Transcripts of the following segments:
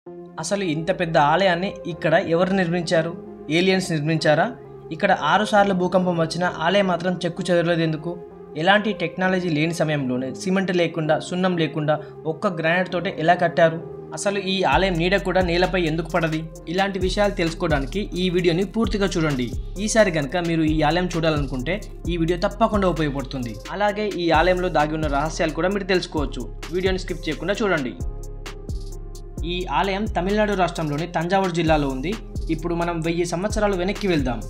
అసలు ఇంత పెద్ద ఆలయాన్ని ఇక్కడ ఎవరు నిర్మించారు ఏలియన్స్ నిర్మించారా ఇక్కడ ఆరు సార్లు భూకంపం వచ్చినా ఆలయం మాత్రం చెక్కు చెదరలేదు ఎందుకు ఎలాంటి టెక్నాలజీ లేని సమయంలోనే సిమెంట్ లేకుండా సున్నం లేకుండా ఒక్క గ్రానైట్ తోటే ఎలా కట్టారు అసలు ఈ ఆలయం నీడ కూడా నేలపై ఎందుకు పడది ఇలాంటి విషయాలు తెలుసుకోవడానికి ఈ వీడియోని పూర్తిగా చూడండి ఈసారి కనుక మీరు ఈ ఆలయం చూడాలనుకుంటే ఈ వీడియో తప్పకుండా ఉపయోగపడుతుంది అలాగే ఈ ఆలయంలో దాగి ఉన్న రహస్యాలు కూడా మీరు తెలుసుకోవచ్చు వీడియోని స్కిప్ చేయకుండా చూడండి ఈ ఆలయం తమిళనాడు రాష్ట్రంలోని తంజావూరు జిల్లాలో ఉంది ఇప్పుడు మనం వెయ్యి సంవత్సరాలు వెనక్కి వెళ్దాం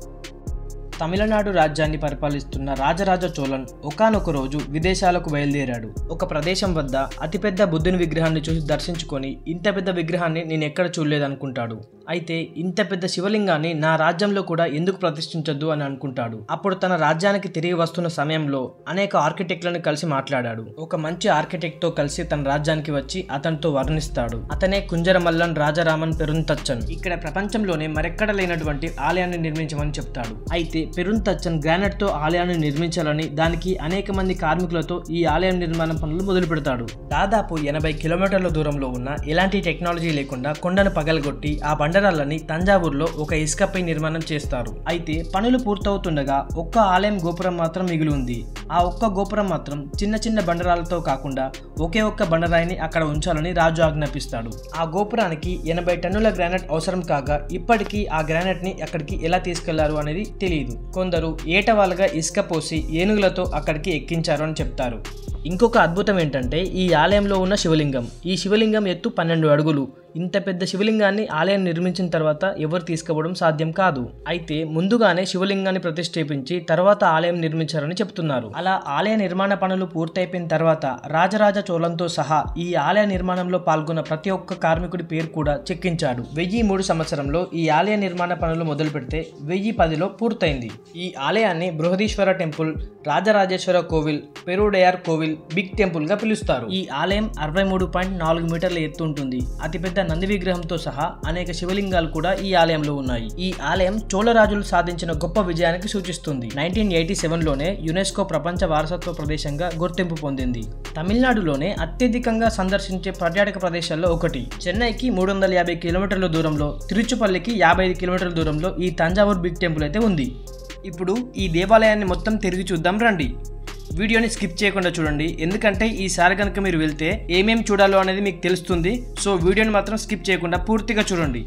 తమిళనాడు రాజ్యాన్ని పరిపాలిస్తున్న రాజరాజ చోళన్ ఒకానొక రోజు విదేశాలకు బయలుదేరాడు ఒక ప్రదేశం వద్ద అతిపెద్ద బుద్ధుని విగ్రహాన్ని చూసి దర్శించుకొని ఇంత పెద్ద విగ్రహాన్ని నేను ఎక్కడ చూడలేదనుకుంటాడు అయితే ఇంత పెద్ద శివలింగాన్ని నా రాజ్యంలో కూడా ఎందుకు ప్రతిష్ఠించొద్దు అని అనుకుంటాడు అప్పుడు తన రాజ్యానికి తిరిగి వస్తున్న సమయంలో అనేక ఆర్కిటెక్ట్లను కలిసి మాట్లాడాడు ఒక మంచి ఆర్కిటెక్ట్ తో కలిసి తన రాజ్యానికి వచ్చి అతనితో వర్ణిస్తాడు అతనే కుంజరమల్లన్ రాజారామన్ పెరుంతచ్చన్ ఇక్కడ ప్రపంచంలోనే మరెక్కడ లేనటువంటి ఆలయాన్ని నిర్మించమని చెప్తాడు అయితే పెరుంతచ్చన్ గ్రానైట్ తో ఆలయాన్ని నిర్మించాలని దానికి అనేక మంది కార్మికులతో ఈ ఆలయం నిర్మాణం పనులు మొదలు పెడతాడు దాదాపు ఎనభై కిలోమీటర్ల దూరంలో ఉన్న ఎలాంటి టెక్నాలజీ లేకుండా కొండను పగలగొట్టి ఆ బండరాళ్ళని తంజావూరులో ఒక ఇసుకపై నిర్మాణం చేస్తారు అయితే పనులు పూర్తవుతుండగా ఒక్క ఆలయం గోపురం మాత్రం మిగిలి ఉంది ఆ ఒక్క గోపురం మాత్రం చిన్న చిన్న బండరాలతో కాకుండా ఒకే ఒక్క బండరాయిని అక్కడ ఉంచాలని రాజు ఆజ్ఞాపిస్తాడు ఆ గోపురానికి ఎనభై టన్నుల గ్రానైట్ అవసరం కాగా ఇప్పటికీ ఆ గ్రానైట్ ని అక్కడికి ఎలా తీసుకెళ్లారు అనేది తెలియదు కొందరు ఏటవాలుగా ఇసుక పోసి ఏనుగులతో అక్కడికి ఎక్కించారు అని చెప్తారు ఇంకొక అద్భుతం ఏంటంటే ఈ ఆలయంలో ఉన్న శివలింగం ఈ శివలింగం ఎత్తు పన్నెండు అడుగులు ఇంత పెద్ద శివలింగాన్ని ఆలయం నిర్మించిన తర్వాత ఎవరు తీసుకుపోవడం సాధ్యం కాదు అయితే ముందుగానే శివలింగాన్ని ప్రతిష్ఠించి తర్వాత ఆలయం నిర్మించారని చెప్తున్నారు అలా ఆలయ నిర్మాణ పనులు పూర్తయిపోయిన తర్వాత రాజరాజ చోళంతో సహా ఈ ఆలయ నిర్మాణంలో పాల్గొన్న ప్రతి ఒక్క కార్మికుడి పేరు కూడా చెక్కించాడు వెయ్యి మూడు సంవత్సరంలో ఈ ఆలయ నిర్మాణ పనులు మొదలు పెడితే వెయ్యి పదిలో పూర్తయింది ఈ ఆలయాన్ని Brihadeeswara temple Rajarajeswara Kovil Peruvudaiyar Kovil big temple గా పిలుస్తారు ఈ ఆలయం అరవై మూడు పాయింట్ నాలుగు మీటర్ల ఎత్తు ఉంటుంది అతిపెద్ద నంది విగ్రహంతో సహా అనేక శివలింగాలు కూడా ఈ ఆలయంలో ఉన్నాయి ఈ ఆలయం చోళరాజులు సాధించిన గొప్ప విజయానికి సూచిస్తుంది నైన్టీన్ ఎయిటీ సెవెన్ లోనే యునెస్కో ప్రపంచ వారసత్వ ప్రదేశంగా గుర్తింపు పొందింది తమిళనాడులోనే అత్యధికంగా సందర్శించే పర్యాటక ప్రదేశాల్లో ఒకటి చెన్నైకి మూడు వందల యాభై కిలోమీటర్ల దూరంలో తిరుచుపల్లికి యాభై ఐదు కిలోమీటర్ల దూరంలో ఈ తంజావూర్ బిగ్ టెంపుల్ అయితే ఉంది ఇప్పుడు ఈ దేవాలయాన్ని మొత్తం తిరిగి చూద్దాం రండి వీడియోని స్కిప్ చేయకుండా చూడండి ఎందుకంటే ఈసారి కనుక మీరు వెళ్తే ఏమేమి చూడాలో అనేది మీకు తెలుస్తుంది సో వీడియోని మాత్రం స్కిప్ చేయకుండా పూర్తిగా చూడండి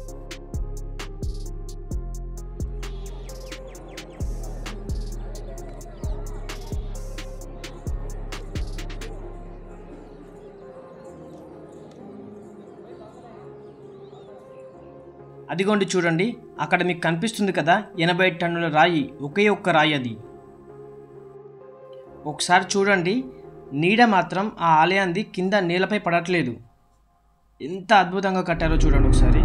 అదిగోండి చూడండి అక్కడ మీకు కనిపిస్తుంది కదా ఎనభై టన్నుల రాయి ఒకే ఒక్క రాయి అది ఒకసారి చూడండి నీడ మాత్రం ఆ ఆలయాన్ని కింద నేలపై పడట్లేదు ఎంత అద్భుతంగా కట్టారో చూడండి ఒకసారి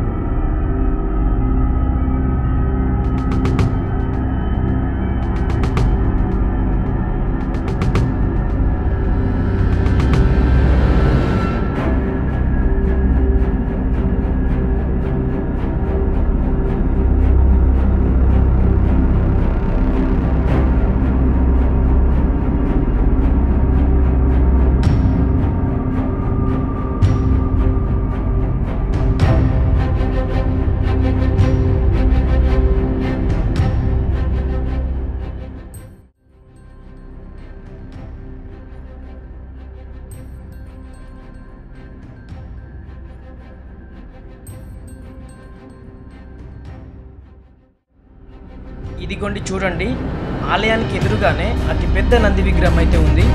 ఇదిగోండి చూడండి ఆలయానికి ఎదురుగానే అతి పెద్ద నంది విగ్రహం అయితే ఉంది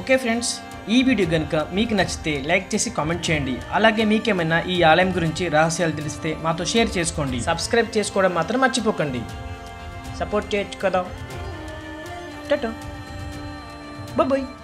ఓకే ఫ్రెండ్స్ ఈ వీడియో కనుక మీకు నచ్చితే లైక్ చేసి కామెంట్ చేయండి అలాగే మీకేమైనా ఈ ఆలయం గురించి రహస్యాలు తెలిస్తే మాతో షేర్ చేసుకోండి సబ్స్క్రైబ్ చేసుకోవడం మాత్రం మర్చిపోకండి సపోర్ట్ చేయొచ్చు కదా టటా బాయ్